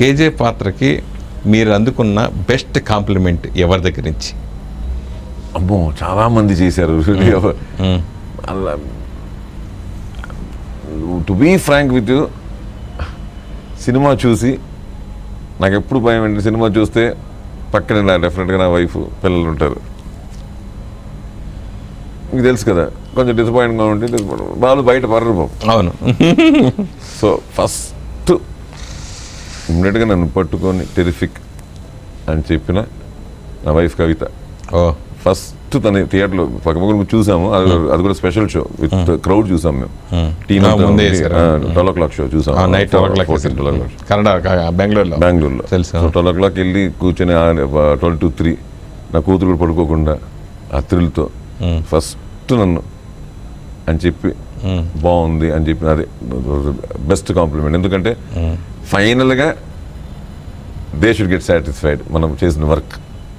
KJ పాత్రకి మీరు అందుకున్న బెస్ట్ కాంప్లిమెంట్ ఎవరి దగ్గర నుంచి అమ్మో చాలా మంది చేశారు అలా టు బీ ఫ్రాంక్ విత్ సినిమా చూసి నాకు ఎప్పుడు భయం ఏంటి సినిమా చూస్తే పక్కన నా డెఫినెట్గా నా వైఫ్ పిల్లలు ఉంటారు మీకు తెలుసు కదా కొంచెం డిసప్పాయింట్గా ఉంటే disappoint- వాళ్ళు బయట పడరు బాబు అవును సో ఫస్ట్ ఇమ్మీడియట్గా నన్ను పట్టుకొని టెరిఫిక్ అని చెప్పిన నా వైఫ్ కవిత ఓ ఫస్ట్ తన థియేటర్లో పక్కపక్కన చూసాము అది అది కూడా స్పెషల్ షో విత్ క్రౌడ్ చూసాం మేము టీమ్ ఆ, ముందే వేశారు. ట్వెల్వ్ ఓ క్లాక్ షో చూసాం night twelve o'clock Kannada క- బెంగళూరులో బెంగళూరులో తెలుసు. సో ట్వెల్వ్ ఓ క్లాక్ వెళ్ళి కూర్చొని ట్వెల్వ్ టు త్రీ నా కూతురు కూడా పడుకోకుండా ఆ థ్రిల్తో ఫస్ట్ నన్ను అని చెప్పి బాగుంది అని చెప్పి అదే బెస్ట్ కాంప్లిమెంట్ ఎందుకంటే ఫైనల్గా దే షుడ్ గెట్ సాటిస్ఫైడ్ మనం చేసిన వర్క్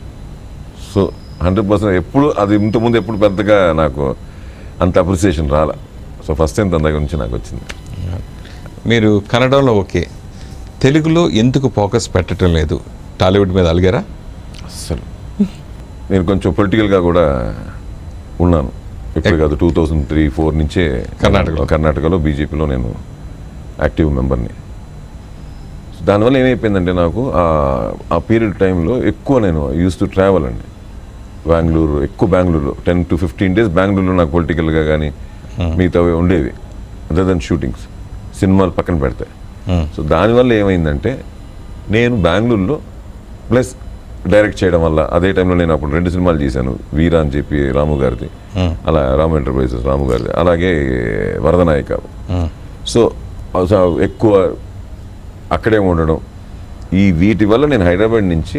సో హండ్రెడ్ పర్సెంట్ ఎప్పుడు అది ఇంతకుముందు ఎప్పుడు పెద్దగా నాకు అంత అప్రిసియేషన్ రాలా సో ఫస్ట్ టైం తన దగ్గర నుంచి నాకు వచ్చింది మీరు కన్నడలో ఓకే తెలుగులో ఎందుకు ఫోకస్ పెట్టడం లేదు టాలీవుడ్ మీద అలిగారా అస్సలు నేను కొంచెం పొలిటికల్గా కూడా ఉన్నాను ఇప్పుడు కాదు టూ థౌజండ్ త్రీ ఫోర్ నుంచే కర్ణాటకలో. కర్ణాటకలో బీజేపీలో నేను యాక్టివ్ మెంబర్ని దానివల్ల ఏమైపోయిందంటే నాకు ఆ- ఆ పీరియడ్ టైంలో ఎక్కువ నేను యూస్ టు ట్రావెల్ అండి బెంగళూరు ఎక్కువ బెంగళూరులో టెన్ టు ఫిఫ్టీన్ డేస్ బెంగళూరులో నాకు పొలిటికల్గా కానీ మిగతావి ఉండేవి అదర్ దెన్ షూటింగ్స్ సినిమాలు పక్కన పెడతాయి సో దానివల్ల ఏమైందంటే నేను బెంగళూరులో ప్లస్ డైరెక్ట్ చేయడం వల్ల అదే టైంలో నేను అప్పుడు రెండు సినిమాలు చేశాను వీర అని చెప్పి రాము గారిది అలా రాము ఎంటర్ప్రైజెస్ రాము గారిది అలాగే వరదనాయక సో సో ఎక్కువ అక్కడే ఉండడం ఈ వీటి వల్ల నేను హైదరాబాద్ నుంచి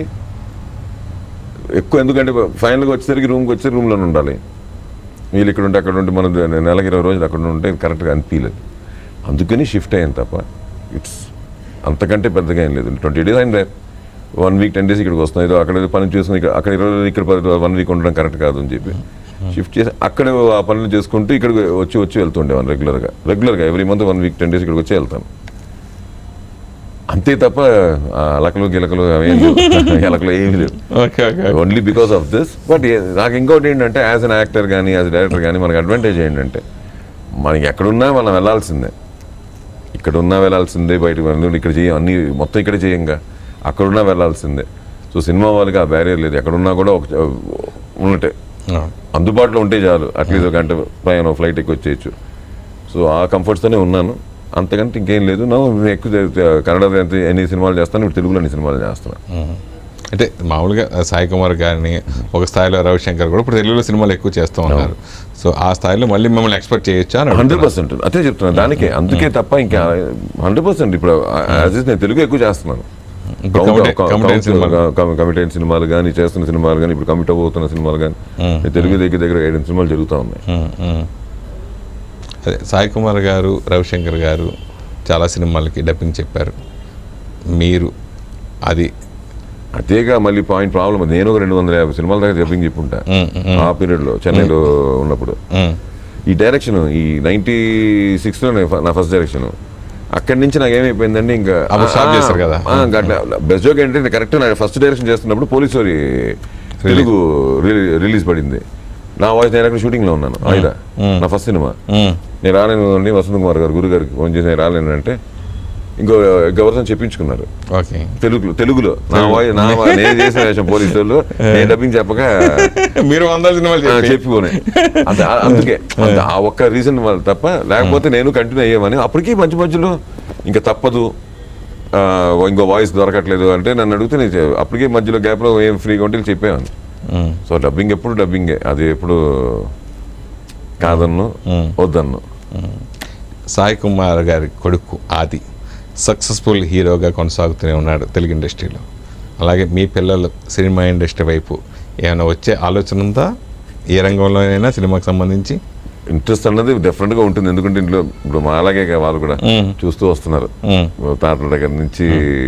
ఎక్కువ ఎందుకంటే ఫైనల్గా వచ్చేసరికి రూమ్కి వచ్చే రూమ్లోనే ఉండాలి వీళ్ళు ఇక్కడ ఉంటే అక్కడ ఉంటే మనం నెలకి ఇరవై రోజులు అక్కడ ఉంటే కరెక్ట్గా అనిపించలేదు అందుకని షిఫ్ట్ అయ్యాను తప్ప ఇట్స్ అంతకంటే పెద్దగా ఏం లేదు ట్వంటీ డేస్ అయిన వన్ వీక్ టెన్ డేస్ ఇక్కడికి వస్తున్నాయి ఏదో అక్కడ ఏదో పని చేసుకుని ఇక్కడ అక్కడ ఇరవై రోజులు ఇక్కడ వన్ వీక్ ఉండడం కరెక్ట్ కాదు అని చెప్పి షిఫ్ట్ చేసి అక్కడ ఆ పనులు చేసుకుంటూ ఇక్కడ వచ్చి వచ్చి వెళ్తుండేవాను రెగ్యులర్గా రెగ్యులర్గా every month one week ten days ఇక్కడికి వచ్చి వెళ్తాను అంతే తప్ప ఆ అలకలు గిలకలు అవేం లేవు ఎలకలు ఏమీ లేవు okay okay only because of this but నాకు ఇంకోటి ఏంటంటే యాజ్ అన్ యాక్టర్ కానీ యాజ్ డైరెక్టర్ కానీ మనకి అడ్వాంటేజ్ ఏంటంటే మనకి ఎక్కడున్నా మనం వెళ్ళాల్సిందే ఇక్కడ ఉన్నా వెళ్ళాల్సిందే బయటకు ఎందుకంటే ఇక్కడ చేయం అన్ని మొత్తం ఇక్కడ చేయంగా అక్కడున్నా వెళ్ళాల్సిందే సో సినిమా వాళ్ళకి ఆ బ్యారియర్ లేదు ఎక్కడున్నా కూడా ఒక ఉన్నట్టే అందుబాటులో ఉంటే చాలు అట్లీస్ట్ ఒక గంట పైన ఫ్లైట్ ఎక్కువ వచ్చేయచ్చు సో ఆ కంఫర్ట్స్తోనే ఉన్నాను అంతకంటే ఇంకేం లేదు నా నేను ఎక్కువ చే- కన్నడ ఎంత ఎన్ని సినిమాలు చేస్తాను ఇప్పుడు తెలుగులో ఎన్ని సినిమాలు చేస్తున్నాను అంటే మామూలుగా సాయి కుమార్ గారిని ఒక స్థాయిలో రవిశంకర్ కూడా ఇప్పుడు తెలుగులో సినిమాలు ఎక్కువ చేస్తూ ఉన్నారు సో ఆ స్థాయిలో మళ్ళీ మిమ్మల్ని ఎక్స్పెక్ట్ చేయొచ్చా అని హండ్రెడ్ అడుగుతున్నా. పర్సెంట్ అదే చెప్తున్నాను దానికే అందుకే తప్ప ఇంకా హండ్రెడ్ పర్సెంట్ ఇప్పుడు యాజ్ ఇస్ నేను తెలుగు ఎక్కువ చేస్తున్నాను ఇప్పుడు comedy- comedy సినిమాలు. కమిటెడ్ సినిమాలు కానీ చేస్తున్న సినిమాలు కానీ ఇప్పుడు కమిట్ అవుతున్న సినిమాలు కానీ తెలుగు దగ్గర దగ్గర ఏడు సినిమాలు జరుగుతూ ఉన్నాయి ఉమ్, ఉమ్. అదే సాయి కుమార్ గారు రవిశంకర్ గారు చాలా సినిమాలకి డబ్బింగ్ చెప్పారు మీరు అది అదేగా మళ్ళీ పాయింట్ ప్రాబ్లం నేను ఒక రెండు వందల యాభై సినిమాల దాకా జబ్బింగ్ చెప్పుంటా ఉమ్, ఉమ్, ఆ పీరియడ్లో చెన్నైలో ఉన్నప్పుడు ఉమ్, ఈ డైరెక్షన్ ఈ నైన్టీ సిక్స్లో నా ఫస్ట్ డైరెక్షన్ అక్కడి నుంచి నాకు ఏమైపోయిందంటే ఇంకా అప్పుడు start చేశారు కదా. బెస్ట్ జోక్ ఏంటంటే కరెక్ట్ నా ఫస్ట్ డైరెక్షన్ చేస్తున్నప్పుడు పోలీస్ స్టోరీ తెలుగు రిలీజ్ పడింది నా వాయిస్ నేను అక్కడ షూటింగ్లో ఉన్నాను ఆయన నా ఫస్ట్ సినిమా ఉమ్, నేను రాలేను అని వసంత్ కుమార్ గారు గురు గారికి ఫోన్ చేసి నేను రాలేను అంటే ఇంకో గవర్నర్ చెప్పించుకున్నారు ఓకే తెలుగులో తెలుగులో నా వాయిస్ నా వాయిస్ నేను చేసిన వేషం పోలీసు వాళ్ళు నేను డబ్బింగ్ చెప్పక మీరు వంద సినిమాలు ఆ, చెప్పి చెప్పుకోనే అంత ఆ- అందుకే అంత ఆ ఒక్క రీజన్ వల్ల తప్ప లేకపోతే నేను కంటిన్యూ అయ్యామని అప్పటికీ మధ్య మధ్యలో ఇంకా తప్పదు ఆ, ఇంకో వాయిస్ దొరకట్లేదు అంటే నన్ను అడిగితే నేను చె- అప్పటికే మధ్యలో గ్యాప్లో ఏం ఫ్రీగా ఉంటే చెప్పాను ఉమ్, సో డబ్బింగ్ ఎప్పుడు డబ్బింగే అది ఎప్పుడు కాదన్ను వద్దన్ను సాయి కుమార్ గారి కొడుకు ఆది సక్సెస్ఫుల్ హీరోగా కొనసాగుతూనే ఉన్నాడు తెలుగు ఇండస్ట్రీలో అలాగే మీ పిల్లలు సినిమా ఇండస్ట్రీ వైపు ఏమైనా వచ్చే ఆలోచన ఉందా ఏ రంగంలోనైనా సినిమాకి సంబంధించి ఇంట్రెస్ట్ అన్నది డెఫినెట్గా ఉంటుంది ఎందుకంటే ఇంట్లో ఇప్పుడు మా అలాగే వాళ్ళు కూడా మ్మ్. చూస్తూ వస్తున్నారు మ్మ్. తాతల దగ్గర నుంచి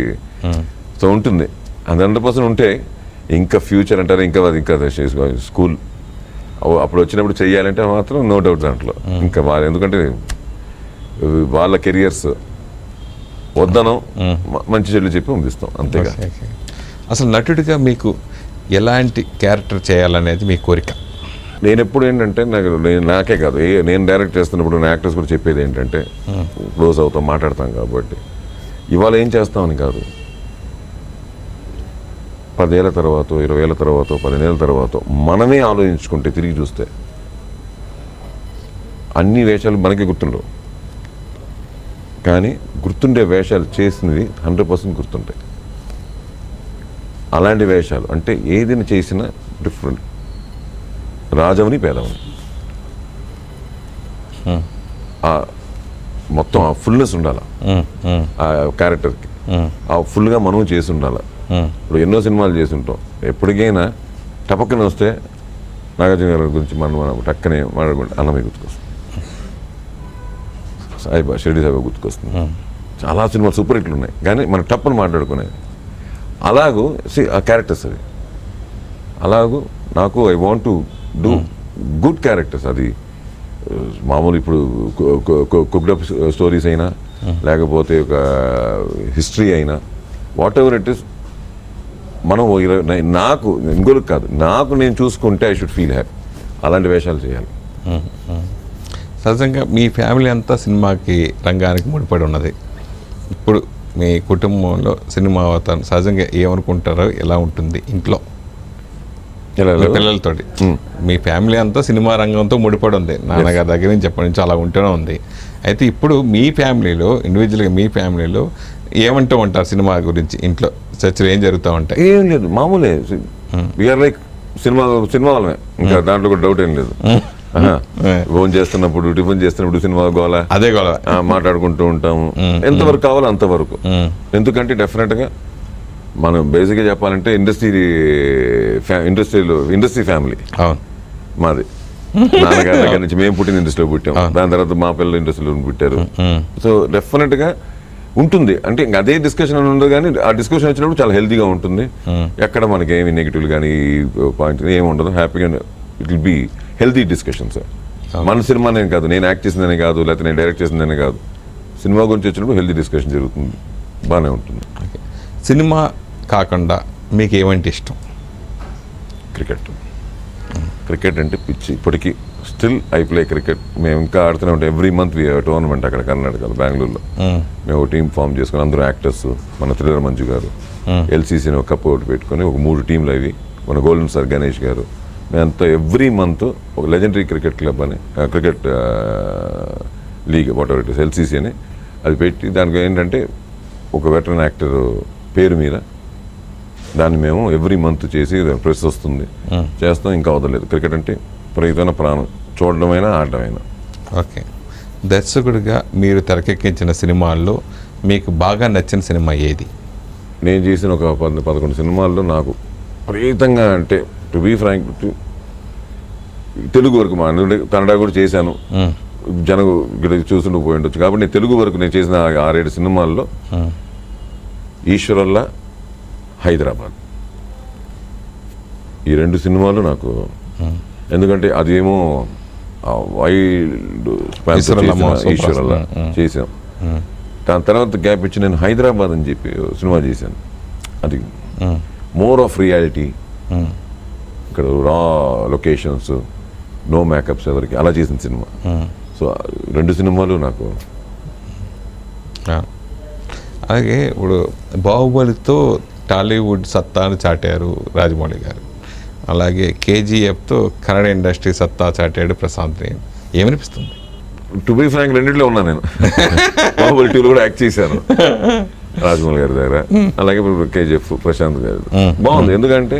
సో ఉంటుంది అది హండ్రెడ్ పర్సెంట్ ఉంటే ఇంకా ఫ్యూచర్ అంటారు ఇంకా అది ఇంకా స్కూల్ అప్పుడు వచ్చినప్పుడు చెయ్యాలంటే మాత్రం నో డౌట్ దాంట్లో ఇంకా వాళ్ళు ఎందుకంటే వాళ్ళ కెరియర్స్ వద్దనం మ- మంచి చెల్లి చెప్పి పంపిస్తాం అంతేగా ఓకే, ఓకే. అసలు నటుడిగా మీకు ఎలాంటి క్యారెక్టర్ చేయాలనేది మీ కోరిక నేను ఎప్పుడు ఏంటంటే నాకు నేను నాకే కాదు ఏ నేను డైరెక్ట్ చేస్తున్నప్పుడు నా యాక్టర్స్ కూడా చెప్పేది ఏంటంటే క్లోజ్ అవుతాం మాట్లాడతాం కాబట్టి ఇవాళ ఏం చేస్తామని కాదు పదేళ్ల తర్వాత ఇరవై ఏళ్ళ తర్వాత పదిహేనేళ్ళ తర్వాత మనమే ఆలోచించుకుంటే తిరిగి చూస్తే అన్ని వేషాలు మనకి గుర్తుండవు కానీ గుర్తుండే వేషాలు చేసినవి హండ్రెడ్ పర్సెంట్ గుర్తుంటాయి అలాంటి వేషాలు అంటే ఏదైనా చేసినా డిఫరెంట్ రాజవని పేదవని ఆ మొత్తం ఆ ఫుల్నెస్ ఉండాలి ఉమ్, ఉమ్, ఆ క్యారెక్టర్కి ఉమ్, ఆ ఫుల్గా మనం చేసి ఉండాలి ఉమ్. ఇప్పుడు ఎన్నో సినిమాలు చేసి ఉంటాం ఎప్పటికైనా టపక్కన వస్తే నాగార్జున గారి గురించి మనం మనం టక్కనే మాట్లాడుకుంటే అన్నమయ్య గుర్తుకొస్తుంది సాయిబా షిరిడి సాయిబా గుర్తుకొస్తుంది చాలా సినిమాలు సూపర్ హిట్లు ఉన్నాయి కానీ మనం టప్పని మాట్లాడుకునేది అలాగూ see, ఆ క్యారెక్టర్స్ అవి అలాగూ నాకు I want to do good characters అది ఆ, మామూలు ఇప్పుడు కుక్డప్ స్టోరీస్ అయినా లేకపోతే ఒక హిస్టరీ అయినా వాట్ ఎవర్ ఇట్ ఇస్ మనం ఓ ఇరవై నై- నాకు ఇంకోరికి కాదు నాకు నేను చూసుకుంటే ఐ షుడ్ ఫీల్ హ్యాపీ అలాంటి వేషాలు చేయాలి సహజంగా మీ ఫ్యామిలీ అంతా సినిమాకి రంగానికి ముడిపడి ఉన్నది ఇప్పుడు మీ కుటుంబంలో సినిమా అవతారం సహజంగా ఏమనుకుంటారో ఎలా ఉంటుంది ఇంట్లో ఇలా మీ పిల్లలతోటి మీ ఫ్యామిలీ అంతా సినిమా రంగంతో ముడిపడి ఉంది నాన్నగారి దగ్గర నుంచి ఎప్పటి నుంచి అలా ఉంటూనే ఉంది అయితే ఇప్పుడు మీ ఫ్యామిలీలో ఇండివిజువల్గా మీ ఫ్యామిలీలో ఏమంటూ ఉంటారు సినిమా గురించి ఇంట్లో చర్చలు ఏం జరుగుతూ ఉంటాయి ఏం లేదు మామూలే వీఆర్ లైక్ సినిమా సినిమా వాళ్ళమే ఇంకా దాంట్లో కూడా డౌట్ ఏం లేదు ఫోన్ చేస్తున్నప్పుడు టిఫిన్ చేస్తున్నప్పుడు సినిమా గోల అదే గొడవ ఆ, మాట్లాడుకుంటూ ఉంటాము ఎంతవరకు కావాలో అంతవరకు మ్మ్. ఎందుకంటే డెఫినెట్గా మనం బేసిక్గా చెప్పాలంటే ఇండస్ట్రీ ఇండస్ట్రీలో ఇండస్ట్రీ ఫ్యామిలీ అవును మాది నాన్నగారి దగ్గర నుంచి మేము పుట్టిన ఇండస్ట్రీలో పుట్టాం దాని తర్వాత మా పిల్లలు ఇండస్ట్రీలో పుట్టారు సో డెఫినెట్గా ఉంటుంది అంటే ఇంకా అదే డిస్కషన్ అని ఉండదు కానీ ఆ డిస్కషన్ వచ్చినప్పుడు చాలా హెల్తీగా ఉంటుంది ఎక్కడ మనకి ఏమి నెగిటివ్ కానీ పాయింట్ ఏమి ఉండదు హ్యాపీగా it will be healthy discussions మన సినిమానే కాదు నేను యాక్ట్ చేసిందనే కాదు లేకపోతే నేను డైరెక్ట్ చేసిందనే కాదు సినిమా గురించి వచ్చినప్పుడు హెల్తీ డిస్కషన్ జరుగుతుంది బాగానే ఉంటుంది ఓకే. సినిమా కాకుండా మీకు ఏమంటే ఇష్టం క్రికెట్ క్రికెట్ అంటే పిచ్చి ఇప్పటికీ స్టిల్ ఐ ప్లే క్రికెట్ మేము ఇంకా ఆడుతూనే ఉంటాం ఎవ్రీ మంత్ టోర్నమెంట్ అక్కడ కర్ణాటకలో బెంగళూరులో మ్మ్. మేము ఒక టీం ఫామ్ చేసుకుని అందరూ యాక్టర్స్ మన త్రిల్లర్ మంజు గారు ఎల్సీసీని ఒక కప్ ఒకటి పెట్టుకొని ఒక మూడు టీంలు అవి మన గోల్డెన్ సార్ గణేష్ గారు మేమంతా ఎవ్రీ మంత్ ఒక లెజెండరీ క్రికెట్ క్లబ్ అని cricket league whatever it is LCC అని అది పెట్టి దానికి ఏంటంటే ఒక వెటరన్ యాక్టర్ పేరు మీద దాన్ని మేము ఎవ్రీ మంత్ చేసి ప్రెస్ వస్తుంది చేస్తాం ఇంకా వదలలేదు క్రికెట్ అంటే ప్రయుతమైన ప్రాణం చూడడమైనా ఆడటమైనా ఓకే దర్శకుడిగా మీరు తెరకెక్కించిన సినిమాల్లో మీకు బాగా నచ్చిన సినిమా ఏది నేను చేసిన ఒక పద పదకొండు సినిమాల్లో నాకు విపరీతంగా అంటే టు బీ ఫ్రాంక్ తెలుగు వరకు మా నుండి కన్నడ కూడా చేశాను మ్మ్. జనం ఇక్కడ చూస్తుంటూ పోయి ఉండొచ్చు కాబట్టి నేను తెలుగు వరకు నేను చేసిన ఆ ఆరేడు సినిమాల్లో మ్మ్. ఈశ్వరల్లా హైదరాబాద్ ఈ రెండు సినిమాలు నాకు ఎందుకంటే అదేమో ఆ వైల్డ్ స్పాన్ తో ఈశ్వరల్లా చేసిన మోసం ఈశ్వరల్లా ప్రశ్న. మ్మ్. చేసాం దాని తర్వాత గ్యాప్ ఇచ్చి నేను హైదరాబాద్ అని చెప్పి ఓ సినిమా చేశాను అది hmm. More of reality hmm. ఇక్కడ రా లొకేషన్స్ నో మేకప్స్ ఎవరికి అలా చేసిన సినిమా మ్మ్. సో ఆ రెండు సినిమాలు నాకు ఆ. అలాగే ఇప్పుడు బాహుబలితో టాలీవుడ్ సత్తాను చాటారు రాజమౌళి గారు అలాగే కేజీఎఫ్తో కన్నడ ఇండస్ట్రీ సత్తా చాటాడు ప్రశాంత్ నీల్ ఏమనిపిస్తుంది టు బీ ఫ్రాంక్ రెండిట్లో ఉన్నా నేను బాహుబలి టూలో కూడా యాక్ట్ చేశాను రాజమౌళి గారి దగ్గర అలాగే ఇప్పుడు కేజీఎఫ్ ప్రశాంత్ గారి బాగుంది ఎందుకంటే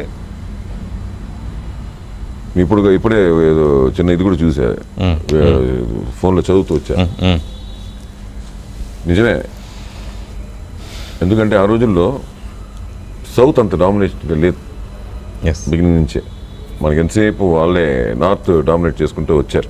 ఇప్పుడు ఇప్పుడే ఏదో చిన్న ఇది కూడా చూసా ఫోన్లో చదువుతూ వచ్చా మ్మ్. నిజమే ఎందుకంటే ఆ రోజుల్లో సౌత్ అంత డామినేషన్ లేదు ఎస్ బిగినింగ్ నుంచే మనకి ఎంతసేపు వాళ్ళే నార్త్ డామినేట్ చేసుకుంటూ వచ్చారు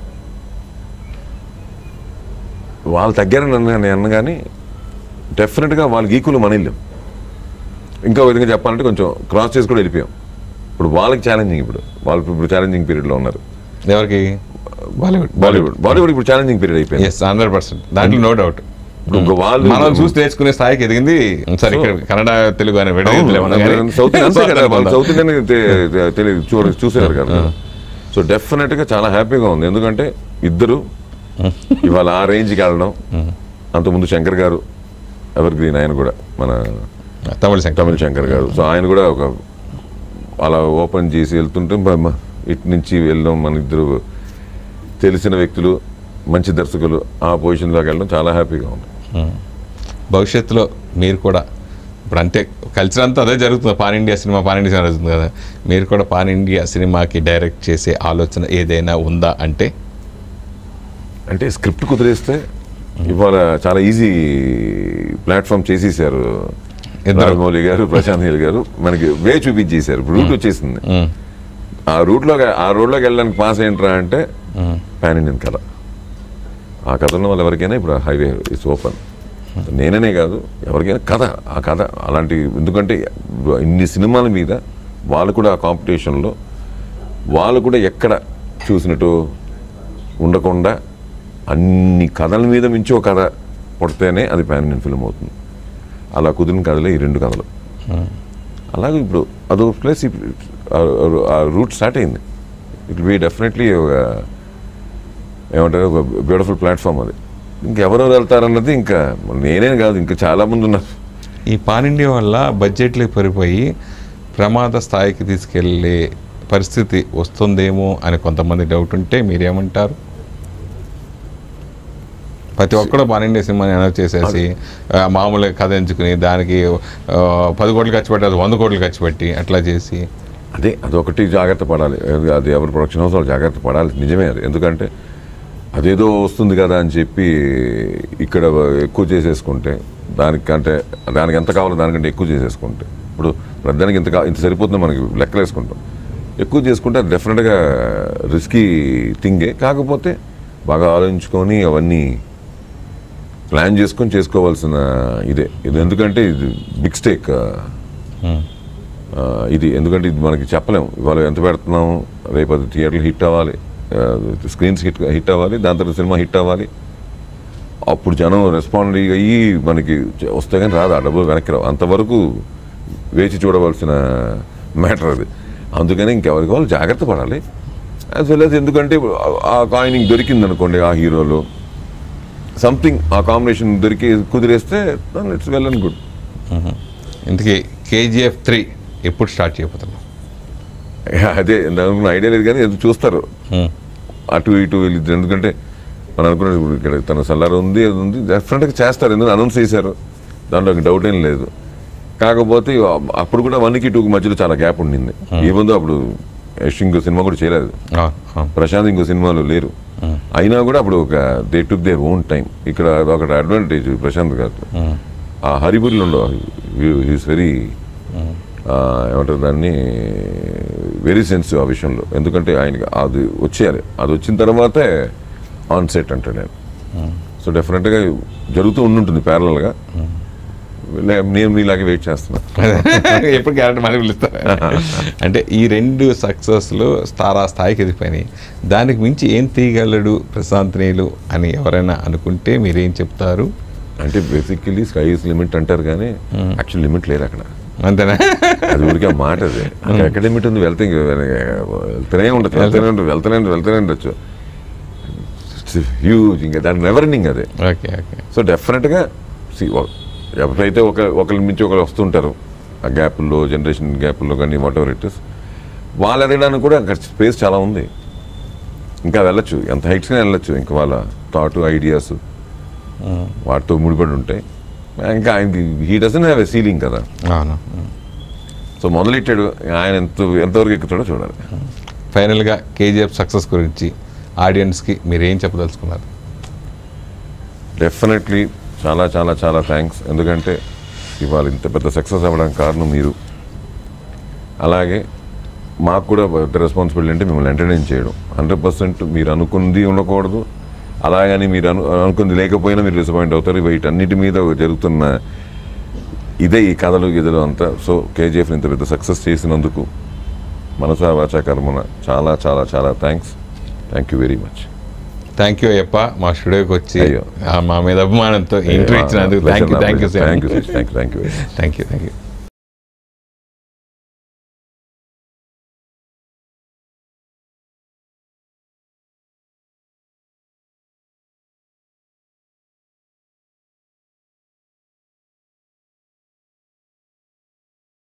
వాళ్ళు తగ్గారని అన్న నేను అన్నగాని డెఫినెట్గా వాళ్ళకి ఈక్వల్ మన వెళ్ళాం ఇంకా ఒక విధంగా చెప్పాలంటే కొంచెం క్రాస్ చేసి కూడా వెళ్ళిపోయాం ఇప్పుడు వాళ్ళకి ఛాలెంజింగ్ ఇప్పుడు వాళ్ళు ఇప్పుడు ఛాలెంజింగ్ పీరియడ్లో ఉన్నారు ఎవరికి బాలీవుడ్ బాలీవుడ్ బాలీవుడ్ ఇప్పుడు ఛాలెంజింగ్ పీరియడ్ అయిపోయింది ఎస్ హండ్రెడ్ పర్సెంట్ దాంట్లో నో డౌట్ ఇప్పుడు ఇంకో వాళ్ళు మనం చూసి నేర్చుకునే స్థాయికి ఎదిగింది సరే ఇక్కడ కన్నడ తెలుగు అనే విడదీయలేమన్నా సౌత్ ఇండియన్ అంతే కదా వాళ్ళు కానీ సౌత్ ఇండియన్ తె- తె- తెలియదు చూడ చూసారు కదా సో డెఫినెట్ గా చాలా హ్యాపీగా ఉంది ఎందుకంటే ఇద్దరు ఇవాళ ఆ రేంజ్కి వెళ్ళడం అంతకుముందు శంకర్ గారు ఎవర్ గ్రీన్ ఆయన కూడా మన తమిళ శంకర్ తమిళ శంకర్ గారు సో ఆయన కూడా ఒక అలా ఓపెన్ చేసి వెళ్తుంటే మ- మ- ఇటు నుంచి వెళ్ళడం మన ఇద్దరు తెలిసిన వ్యక్తులు మంచి దర్శకులు ఆ పొజిషన్లోకి వెళ్ళడం చాలా హ్యాపీగా ఉంది భవిష్యత్తులో మీరు కూడా ఇప్పుడు అంతే కల్చర్ అంతా అదే జరుగుతుంది పాన్ ఇండియా సినిమా పాన్ ఇండియా సినిమా జరుగుతుంది కదా మీరు కూడా పాన్ ఇండియా సినిమాకి డైరెక్ట్ చేసే ఆలోచన ఏదైనా ఉందా అంటే అంటే స్క్రిప్ట్ కుదిరేస్తే ఇవాళ చాలా ఈజీ ప్లాట్ఫామ్ చేసేసారు ఇద్దరు. రాజమౌళి గారు ప్రశాంత్ నీల్ గారు మనకి వే చూపించేశారు రూట్ వచ్చేసింది మ్మ్. ఆ రూట్లో ఆ రోడ్లోకి వెళ్ళడానికి పాస్ ఏంట్రా అంటే పాన్ ఇండియన్ కథ ఆ కథ ఉన్న వాళ్ళు ఎవరికైనా ఇప్పుడు హైవే ఇస్ ఓపెన్ నేననే కాదు ఎవరికైనా కథ ఆ కథ అలాంటి ఎందుకంటే ఇన్ని సినిమాల మీద వాళ్ళు కూడా ఆ కాంపిటీషన్లో వాళ్ళు కూడా ఎక్కడ చూసినట్టు ఉండకుండా అన్ని కథల మీద మించి ఒక కథ పుడితేనే అది పాన్ ఇండియన్ ఫిల్మ్ అవుతుంది అలా కుదిరిన కథలే ఈ రెండు కథలు అలాగే ఇప్పుడు అదొక ప్లేస్ ఆ రూట్ స్టార్ట్ అయింది ఇట్ బి డెఫినెట్లీ ఒక ఏమంటారు ఒక బ్యూటిఫుల్ ప్లాట్ఫామ్ అది ఇంకెవరెవరు వెళ్తారన్నది ఇంకా నేనే కాదు ఇంకా చాలా మంది ఉన్నారు ఈ పాన్ ఇండియా వల్ల బడ్జెట్లు పెరిగిపోయి ప్రమాద స్థాయికి తీసుకెళ్ళే పరిస్థితి వస్తుందేమో అని కొంతమంది డౌట్ ఉంటే మీరేమంటారు ప్రతి ఒక్కడు పాన్ ఇండియా సినిమాని అనౌన్స్ చేసేసి ఆ, మామూలుగా కథ ఎంచుకుని దానికి ఆ, పది కోట్లు ఖర్చు పెట్టి అది వంద కోట్లు ఖర్చు పెట్టి అట్లా చేసి అదే అదొకటి జాగ్రత్త పడాలి అది- అది ఎవరి ప్రొడక్షన్ హౌస్ వాళ్ళు జాగ్రత్త పడాలి నిజమే అది ఎందుకంటే అదేదో వస్తుంది కదా అని చెప్పి ఇక్కడ ఎక్కువ చేసేసుకుంటే దానికంటే దానికి ఎంత కావాలో దానికంటే ఎక్కువ చేసేసుకుంటే ఇప్పుడు దానికి ఇంత కా- ఇంత సరిపోతుంది మనకి లెక్కలు వేసుకుంటాం ఎక్కువ చేసుకుంటే అది డెఫినెట్గా రిస్కీ థింగే కాకపోతే బాగా ఆలోచించుకొని అవన్నీ ప్లాన్ చేసుకొని చేసుకోవాల్సిన ఇదే ఇది ఎందుకంటే ఇది బిగ్ స్టేక్ ఆ, ఇది ఎందుకంటే ఇది మనకి చెప్పలేము ఇవాళ ఎంత పెడుతున్నాము రేపు అది థియేటర్లు హిట్ అవ్వాలి స్క్రీన్స్ హిట్ హిట్ అవ్వాలి దాని తర్వాత సినిమా హిట్ అవ్వాలి అప్పుడు జనం రెస్పాండ్ అయ్యి మనకి చ- వస్తే కానీ రాదు ఆ డబ్బులు వెనక్కి రావు అంతవరకు వేచి చూడవలసిన మ్యాటర్ అది అందుకని ఇంకెవరికి వాళ్ళు జాగ్రత్త పడాలి యాజ్ వెల్ యాజ్ ఎందుకంటే ఆ- ఆ కాయినింగ్ దొరికింది అనుకోండి ఆ హీరోలో సంథింగ్ ఆ కాంబినేషన్ దొరికి కుదిరేస్తే ఇట్స్ వెల్ అండ్ గుడ్ ఇంతకీ కేజీఎఫ్ త్రీ ఎప్పుడు స్టార్ట్ చేయబోతున్నాం అదే నాకు ఐడియా లేదు కానీ ఏదో చూస్తారు Hmm. అటు ఇటు వెళ్ళి ఎందుకంటే మనం అనుకున్నది ఇప్పుడు ఇక్కడ తన సల్లార్ ఉంది అది ఉంది డెఫినెట్గా చేస్తారు ఎందుకంటే అనౌన్స్ చేశారు దాంట్లో డౌట్ ఏం లేదు కాకపోతే అప్పుడు కూడా వన్కి టూకి మధ్యలో చాలా గ్యాప్ ఉండింది ఏముందో అప్పుడు యష్ ఇంకో సినిమా కూడా చేయలేదు అవును, అవును. ప్రశాంత్ ఇంకో సినిమాలో లేరు అయినా కూడా అప్పుడు ఒక they took their own time ఇక్కడ ఒక అడ్వాంటేజ్ ప్రశాంత్ గారు ఆ హరిబుల్ ఉండవు హీస్ వెరీ ఏమంటారు దాన్ని వెరీ సెన్సిటివ్ ఆ విషయంలో ఎందుకంటే ఆయనకి అది వచ్చేయాలి అది వచ్చిన తర్వాతే ఆన్ సెట్ అంటాడు నేను సో డెఫినెట్గా జరుగుతూ ఉండుంటుంది ప్యారలల్గా నేను మీలాగే వెయిట్ చేస్తున్నా ఎప్పుడు క్యారెక్టర్ మళ్ళీ పిలుస్తారు అంటే ఈ రెండు సక్సెస్లు తారా స్థాయికి ఎదిగిపోయినాయి దానికి మించి ఏం తీయగలడు ప్రశాంత్ నీలు అని ఎవరైనా అనుకుంటే మీరేం చెప్తారు అంటే బేసికలీ స్కై ఇస్ లిమిట్ అంటారు కానీ యాక్చువల్ లిమిట్ లేదు అక్కడ అంతేనా అది ఊరికే ఆ మాట అది అక్కడ ఎక్కడ లిమిట్ ఉంది వెళ్తే ఇంక వెళ్తూనే ఉండొచ్చు వెళ్తూనే ఉండదు వెళ్తూనే ఉండదు వెళ్తూనే ఉండొచ్చు హ్యూజ్ ఇంకా దాని నెవరింగ్ అదే ఓకే ఓకే సో డెఫినెట్గా సి ఎవరైతే ఒక ఒకరి నుంచి ఒకరు వస్తుంటారు ఆ గ్యాప్లో జనరేషన్ గ్యాప్లో కానీ వాట్ ఎవర్ ఇట్ ఇస్ వాళ్ళు ఎదగడానికి కూడా అక్కడ స్పేస్ చాలా ఉంది ఇంకా వెళ్ళొచ్చు ఎంత హైట్స్గా వెళ్ళొచ్చు ఇంకా వాళ్ళ థాట్ ఐడియాస్ వాటితో ముడిపడి ఉంటాయి ఇంకా ఆయనకి he doesn't have a ceiling కదా అవును సో మొదలెట్టాడు ఆయన ఎంత ఎంతవరకు ఎక్కుతాడో చూడాలి ఫైనల్గా కేజీఎఫ్ సక్సెస్ గురించి ఆడియన్స్కి మీరు ఏం చెప్పదలుచుకున్నారు డెఫినెట్లీ చాలా చాలా చాలా థ్యాంక్స్ ఎందుకంటే ఇవాళ ఇంత పెద్ద సక్సెస్ అవ్వడానికి కారణం మీరు అలాగే మాకు కూడా పెద్ద రెస్పాన్సిబిలిటీ అంటే మిమ్మల్ని ఎంటర్టైన్ చేయడం హండ్రెడ్ పర్సెంట్ మీరు అనుకుంది ఉండకూడదు అలాగని మీరు అను అనుకుంది లేకపోయినా మీరు డిసప్పాయింట్ అవుతారు వీటన్నిటి మీద జరుగుతున్న ఇదే ఈ కథలు గిదలు అంతా సో కేజీఎఫ్ ఇంత పెద్ద సక్సెస్ చేసినందుకు మనసా వాచా కర్మన చాలా చాలా చాలా thanks thank you very much thank you Ayyappa మా స్టూడియోకి వచ్చి అయ్యో. ఆ, మా మీద అభిమానంతో ఇంటర్వ్యూ ఇచ్చినందుకు thank you thank you thank you thank you thank you thank you thank you